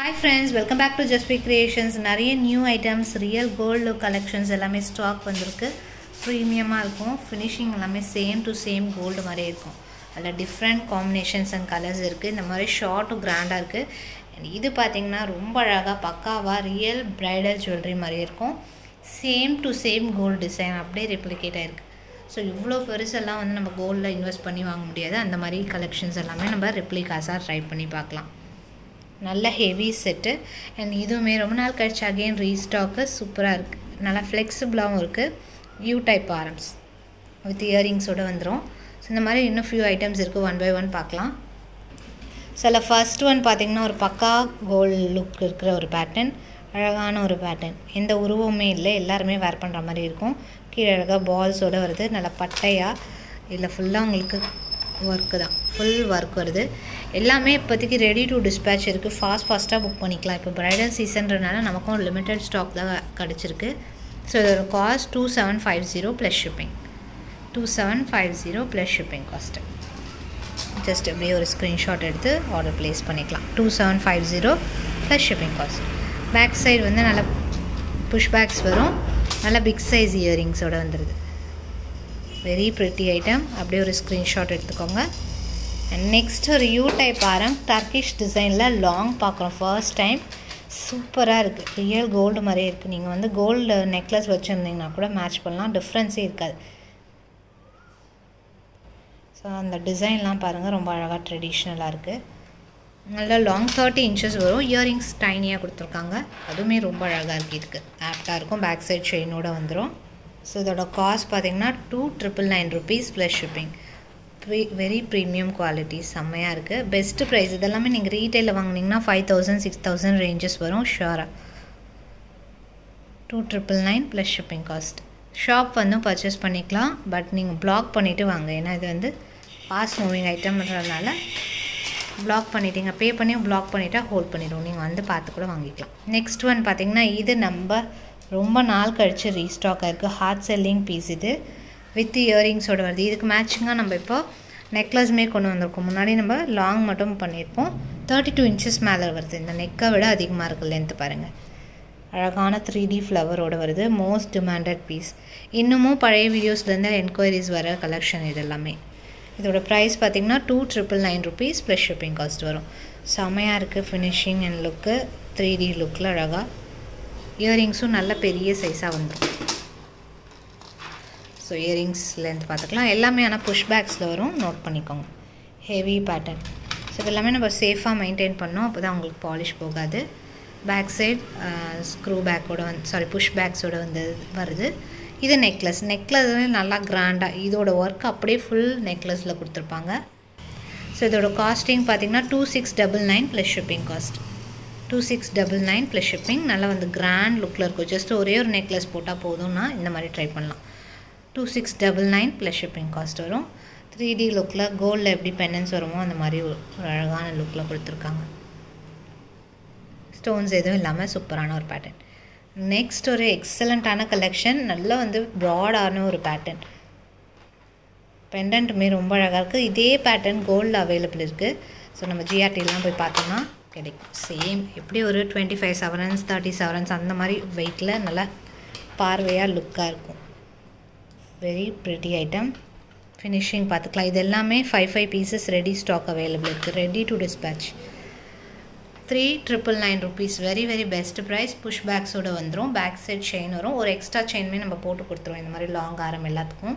hi friends welcome back to ஜஸ்பி creations நிறைய new items real gold collections எல்லாமே stock வந்திருக்கு ப்ரீமியமாக இருக்கும் ஃபினிஷிங் எல்லாமே சேம் டு சேம் கோல்டு மாதிரியே இருக்கும் அதில் டிஃப்ரெண்ட் காம்பினேஷன்ஸ் அண்ட் கலர்ஸ் இருக்குது இந்த மாதிரி ஷார்ட்டும் கிராண்டாக இருக்குது இது பார்த்திங்கன்னா ரொம்ப அழகாக பக்காவாக ரியல் ப்ரைடல் ஜுவல்லரி மாதிரியே இருக்கும் same to same gold design அப்படியே ரெப்ளிகேட் ஆகிருக்கு ஸோ இவ்வளோ பெருசெல்லாம் வந்து நம்ம கோல்டில் இன்வெஸ்ட் பண்ணி வாங்க முடியாது அந்த மாதிரி கலெக்ஷன்ஸ் எல்லாமே நம்ம ரெப்ளிகாஸாக ட்ரை பண்ணி பார்க்கலாம் நல்ல ஹெவி செட்டு அண்ட் இதுவுமே ரொம்ப நாள் கழிச்சு அகெயின் ரீஸ்டாக்கு சூப்பராக இருக்குது நல்லா ஃப்ளெக்சிபிளாகவும் இருக்குது யூ டைப் ஆரம்ஸ் வித் இயரிங்ஸோடு வந்துடும் ஸோ இந்த மாதிரி இன்னும் ஃபியூ ஐட்டம்ஸ் இருக்குது ஒன் பை ஒன் பார்க்கலாம் சில ஃபர்ஸ்ட் ஒன் பார்த்திங்கன்னா ஒரு பக்கா கோல்டு லுக் இருக்கிற ஒரு பேட்டர்ன் அழகான ஒரு பேட்டர்ன் எந்த உருவமே இல்லை எல்லாருமே வேர் பண்ணுற மாதிரி இருக்கும் கீழே அழகாக பால்ஸோடு வருது நல்லா பட்டையாக இதில் ஃபுல்லாக உங்களுக்கு ஒர்க்கு தான் ஃபுல் ஒர்க் வருது எல்லாமே இப்போதைக்கு ரெடி டு டிஸ்பேச் இருக்குது ஃபாஸ்ட் ஃபாஸ்ட்டாக புக் பண்ணிக்கலாம் இப்போ ப்ரைடல் சீசன்றனால நமக்கும் லிமிட்டட் ஸ்டாக் தான் கிடச்சிருக்கு ஸோ இதோட cost two seven five zero plus shipping two seven five zero plus shipping cost just அப்படியே ஒரு ஸ்க்ரீன்ஷாட் எடுத்து ஆர்டர் ப்ளேஸ் பண்ணிக்கலாம் two seven five zero plus shipping cost back side வந்து நல்லா புஷ் பேக்ஸ் வரும் நல்லா பிக் சைஸ் இயரிங்ஸோடு வந்துடுது very pretty item அப்படியே ஒரு ஸ்க்ரீன்ஷாட் எடுத்துக்கோங்க அண்ட் நெக்ஸ்ட் ஒரு யூ டைப் ஆரம் டர்க்கிஷ் டிசைனில் லாங் பார்க்குறோம் ஃபர்ஸ்ட் டைம் சூப்பராக இருக்குது ரியல் கோல்டு மாதிரியே இருக்குது நீங்கள் வந்து கோல்டு நெக்லஸ் வச்சுருந்தீங்கன்னா கூட மேட்ச் பண்ணலாம் டிஃப்ரென்ஸே இருக்காது ஸோ அந்த டிசைன்லாம் பாருங்கள் ரொம்ப அழகாக ட்ரெடிஷ்னலாக இருக்குது நல்லா லாங் தேர்ட்டி இன்ச்சஸ் வரும் இயரிங்ஸ் டைனியாக கொடுத்துருக்காங்க அதுவுமே ரொம்ப அழகாக இருக்குது இதுக்கு ஆப்டாக இருக்கும் பேக் சைட் செயினோடு வந்துடும் ஸோ இதோட காஸ்ட் பார்த்திங்கன்னா two triple nine rupees plus shipping free very premium quality செம்மையாக இருக்குது பெஸ்ட்டு ப்ரைஸ் இதெல்லாமே நீங்கள் ரீட்டைலில் வாங்கினீங்கன்னா five thousand six thousand ranges வரும் ஷுவராக two triple nine plus shipping cost shop வந்து பர்ச்சேஸ் பண்ணிக்கலாம் பட் நீங்கள் பிளாக் பண்ணிவிட்டு வாங்க ஏன்னா இது வந்து ஃபாஸ்ட் மூவிங் ஐட்டம்ன்றதுனால பிளாக் பண்ணிட்டீங்க பே பண்ணி பிளாக் பண்ணிவிட்டா ஹோல்ட் பண்ணிவிடுவோம் நீங்கள் வந்து பார்த்து கூட வாங்கிக்கலாம் நெக்ஸ்ட் ஒன் பார்த்திங்கன்னா இது நம்ம ரொம்ப நாள் கழித்து ரீஸ்டாக் ஆகிருக்கு ஹார்ட் செல்லிங் பீஸ் இது வித் இயரிங்ஸோடு வருது இதுக்கு மேட்சிங்காக நம்ம இப்போ நெக்லஸ்மே கொண்டு வந்திருக்கோம் முன்னாடி நம்ம லாங் மட்டும் பண்ணியிருப்போம் தேர்ட்டி டூ இன்ச்சஸ் மேலே வருது இந்த நெக்கை விட அதிகமாக இருக்குது லென்த்து பாருங்கள் அழகான த்ரீ டி ஃப்ளவரோடு வருது மோஸ்ட் டிமாண்டட் பீஸ் இன்னமும் பழைய வீடியோஸ்லேருந்து என்கொயரிஸ் வர கலெக்ஷன் இது எல்லாமே இதோட ப்ரைஸ் பார்த்திங்கன்னா two triple nine rupees plus shipping cost வரும் செமையாக இருக்குது finishing and look three D லுக்கில் அழகாக இயரிங்ஸும் நல்ல பெரிய சைஸாக வந்துடும் ஸோ இயரிங்ஸ் லென்த் பார்த்துக்கலாம் எல்லாமே ஆனால் புஷ் பேக்ஸில் வரும் நோட் பண்ணிக்கோங்க ஹெவி பேட்டர்ன் ஸோ இதெல்லாமே நம்ம சேஃபாக மெயின்டைன் பண்ணோம் அப்போ தான் உங்களுக்கு பாலிஷ் போகாது பேக் சைட் ஸ்க்ரூ பேக்கோட வந்து சாரி புஷ் பேக்ஸோட வந்து வருது இது நெக்லஸ் நெக்லஸ் நல்லா கிராண்டாக இதோட ஒர்க் அப்படியே ஃபுல் நெக்லஸில் கொடுத்துருப்பாங்க ஸோ இதோட காஸ்டிங் பார்த்திங்கன்னா two six double nine plus shipping cost two six double nine plus shipping நல்லா வந்து கிராண்ட் லுக்கில் இருக்கும் ஜஸ்ட் ஒரே ஒரு நெக்லஸ் போட்டால் போதும்னா இந்த மாதிரி ட்ரை பண்ணலாம் two six double nine plus shipping cost வரும் த்ரீ டி லுக்கில் கோல்டில் எப்படி பெண்டன்ஸ் வருமோ அந்த மாதிரி ஒரு அழகான லுக்கில் கொடுத்துருக்காங்க ஸ்டோன்ஸ் எதுவும் இல்லாமல் சூப்பரான ஒரு பேட்டர்ன் நெக்ஸ்ட் ஒரு எக்ஸலண்ட்டான கலெக்ஷன் நல்லா வந்து ப்ராடான ஒரு பேட்டர்ன் பெண்டன்ட்டுமே ரொம்ப அழகாக இருக்குது இதே பேட்டர்ன் கோல்டில் அவைலபிள் இருக்குது ஸோ நம்ம ஜிஆர்டிலாம் போய் பார்த்தோம்னா கிடைக்கும் சேம் எப்படி ஒரு twenty five sovereigns thirty sovereigns அந்த மாதிரி வெயிட்டில் நல்லா பார்வையாக லுக்காக இருக்கும் வெரி ப்ரிட்டி ஐட்டம் ஃபினிஷிங் பார்த்துக்கலாம் இது எல்லாமே five five pieces ready stock available இருக்குது ready to dispatch three triple nine rupees very very best price push பேக்ஸோடு வந்துடும் பேக் சைட் செயின் வரும் ஒரு எக்ஸ்ட்ரா செயினுமே நம்ம போட்டு கொடுத்துருவோம் இந்த மாதிரி லாங் ஆரம் எல்லாத்துக்கும்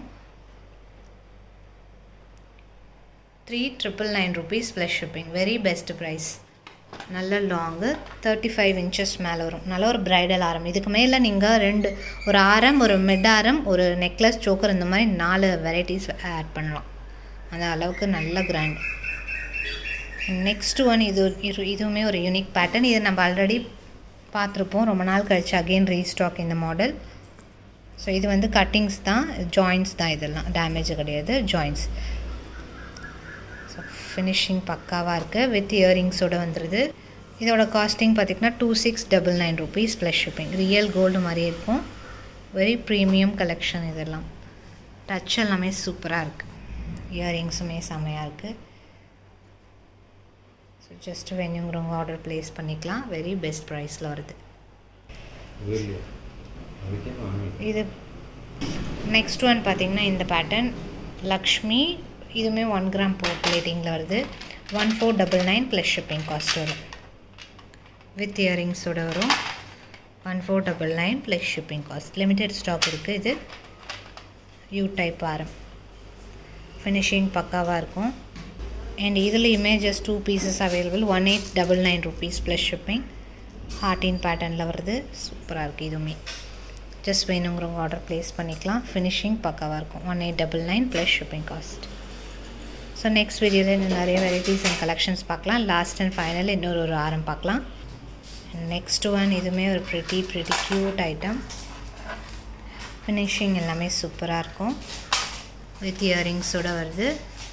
three triple nine rupees plus shipping very best price நல்ல லாங்கு தேர்ட்டி ஃபைவ் இன்ச்சஸ் மேலே வரும் நல்ல ஒரு ப்ரைடல் ஆரம் இதுக்கு மேலே நீங்கள் ரெண்டு ஒரு ஆரம் ஒரு மிட் ஆரம் ஒரு நெக்லஸ் சோக்கர் இந்த மாதிரி நாலு வெரைட்டிஸ் ஆட் பண்ணலாம் அந்த அளவுக்கு நல்ல கிராண்ட் நெக்ஸ்ட் ஒன் இது இதுவுமே ஒரு யூனிக் பேட்டர்ன் இது நம்ம ஆல்ரெடி பார்த்துருப்போம் ரொம்ப நாள் கழிச்சு அகெயின் ரீஸ்டாக் இந்த மாடல் ஸோ இது வந்து கட்டிங்ஸ் தான் ஜாயின்ஸ் தான் இதெல்லாம் டேமேஜ் கிடையாது ஜாயின்ஸ் ஸோ ஃபினிஷிங் பக்காவாக இருக்குது வித் இயரிங்ஸோடு வந்துடுது இதோட காஸ்டிங் பார்த்திங்கன்னா two six double nine rupees plus shipping real gold மாதிரி இருக்கும் வெரி ப்ரீமியம் கலெக்ஷன் இதெல்லாம் டச் எல்லாமே சூப்பராக இருக்குது இயரிங்ஸுமே செம்மையாக இருக்குது ஸோ ஸோ ஜஸ்ட் வேணுங்கிறவங்க ஆர்டர் ப்ளேஸ் பண்ணிக்கலாம் வெரி பெஸ்ட் ப்ரைஸில் வருது வீடியோ அதுக்கே வாங்கி இது நெக்ஸ்ட் ஒன் பார்த்தீங்கன்னா இந்த பேட்டர்ன் லக்ஷ்மி இதுவுமே ஒன் கிராம் போ பிளேட்டிங்கில் வருது one four double nine plus shipping cost வரும் வித் இயரிங்ஸோட வரும் one four double nine plus shipping cost limited stock இருக்குது இது யூ டைப் ஆரம் ஃபினிஷிங் பக்காவாக இருக்கும் அண்ட் இதுலேயுமே just two pieces available one eight double nine rupees plus shipping ஹார்டின் பேட்டர்னில் வருது சூப்பராக இருக்குது இதுவுமே ஜஸ்ட் வேணுங்கிறவங்க ஆர்டர் ப்ளேஸ் பண்ணிக்கலாம் ஃபினிஷிங் பக்காவாக இருக்கும் one eight double nine plus shipping cost so next வீடியோவில் இன்னும் நிறைய வெரைட்டிஸ் அண்ட் கலெக்ஷன்ஸ் பார்க்கலாம் லாஸ்ட் அண்ட் ஃபைனல் இன்னொரு ஒரு ஆரம் பார்க்கலாம் நெக்ஸ்ட் ஒன் இதுவுமே ஒரு pretty pretty cute item finishing எல்லாமே சூப்பராக இருக்கும் வித் இயரிங்ஸோட வருது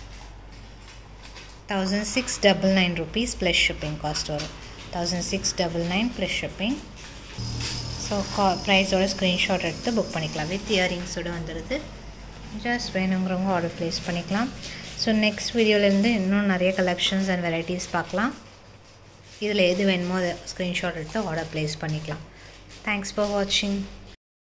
thousand six double nine rupees plus shipping cost வரும் thousand six double nine plus shipping so கா ப்ரைஸோட ஸ்க்ரீன்ஷாட் எடுத்து புக் பண்ணிக்கலாம் வித் இயரிங்ஸோட வந்துடுது ஜஸ்ட் வேணுங்கிறவங்க ஆர்டர் ப்ளேஸ் பண்ணிக்கலாம் ஸோ நெக்ஸ்ட் வீடியோலேருந்து இன்னும் நிறைய கலெக்ஷன்ஸ் அண்ட் வெரைட்டிஸ் பார்க்கலாம் இதில் எது வேணுமோ அதை ஸ்க்ரீன்ஷாட் எடுத்து ஆர்டர் ப்ளேஸ் பண்ணிக்கலாம் தேங்க்ஸ் ஃபார் வாட்சிங்